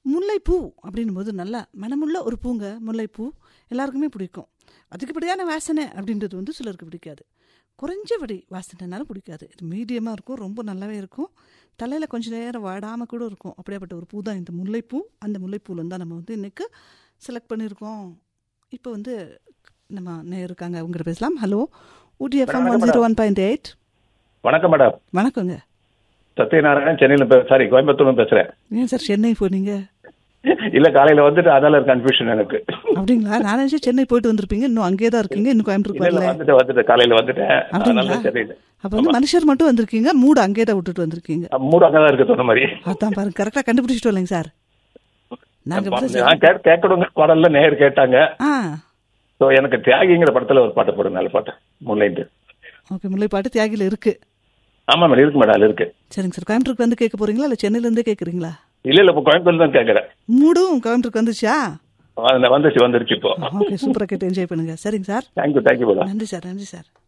முல்லைப்பூ அப்படின்னும் போது நல்லா மனமுள்ள ஒரு பூங்க முல்லைப்பூ எல்லாருக்குமே பிடிக்கும் அதிகப்படியான வாசனை அப்படின்றது வந்து சிலருக்கு பிடிக்காது குறைஞ்சபடி வாசனைனாலும் பிடிக்காது இது மீடியமாக இருக்கும் ரொம்ப நல்லாவே இருக்கும் தலையில் கொஞ்ச நேரம் வாடாமல் கூட இருக்கும் அப்படியாப்பட்ட ஒரு பூ தான் இந்த முல்லைப்பூ அந்த முல்லைப்பூவில் தான் நம்ம வந்து இன்றைக்கு செலக்ட் பண்ணியிருக்கோம் இப்போ வந்து நம்ம நேர் இருக்காங்க அவங்ககிட்ட பேசலாம் hello Ooty FM one zero one point eight வணக்கம் மேடம் வணக்கங்க சத்யநாராயணன் சென்னையில சாரி கோயம்புத்தூர்ல பேசுறேன் ஏன் சார் சென்னை போனீங்க இல்ல காலையில வந்துட்டு அதனால கன்ஃபியூஷன் எனக்கு அப்படிங்களா நான் நினைச்சேன் சென்னை போயிட்டு வந்திருப்பீங்க இன்னும் அங்கேயே தான் இருக்கீங்க இன்னும் கோயம்புத்தூருக்கு இல்ல, இல்ல, வரல வந்துட்டு வந்துட்டு காலையில வந்துட்டேன் அப்படிங்களா அதனால தெரியல அப்ப வந்து மனுஷர் மட்டும் வந்திருக்கீங்க மூடு அங்கேயே தான் விட்டுட்டு வந்திருக்கீங்க மூடு அங்கதான் இருக்கு சொன்ன மாதிரி அதான் பாருங்க கரெக்டா கண்டுபிடிச்சிட்டு வரலைங்க சார் நாங்க வந்து நான் கே- கேட்கணுங்க பாடல்ல நேர் கேட்டாங்க ஆ சோ எனக்கு தியாகிங்கிற படத்துல ஒரு பாட்டு போடுங்க நல்ல பாட்டு முல்லைண்டு ஓகே முல்லைப்பாட்டு தியாகில இருக்கு ஆமா மேடம் இருக்கு மேடம் அதுல இருக்கு சரிங்க சார் கோயம்புத்தூருக்கு வந்து கேட்க போறீங்களா இல்ல சென்னையில இருந்தே கேக்குறீங்களா இல்ல இல்ல இப்ப கோயம்புத்தூர் தான் கேக்குறேன் மூடும் கோயம்புத்தூருக்கு வந்துச்சா அது வந்துருச்சு வந்துருச்சு இப்போ ஓகே சூப்பரா கேட்டு என்ஜாய் பண்ணுங்க சரிங்க சார் தேங்க்யூ தேங்க்யூ மேடம் நன்றி சார் நன்றி சார்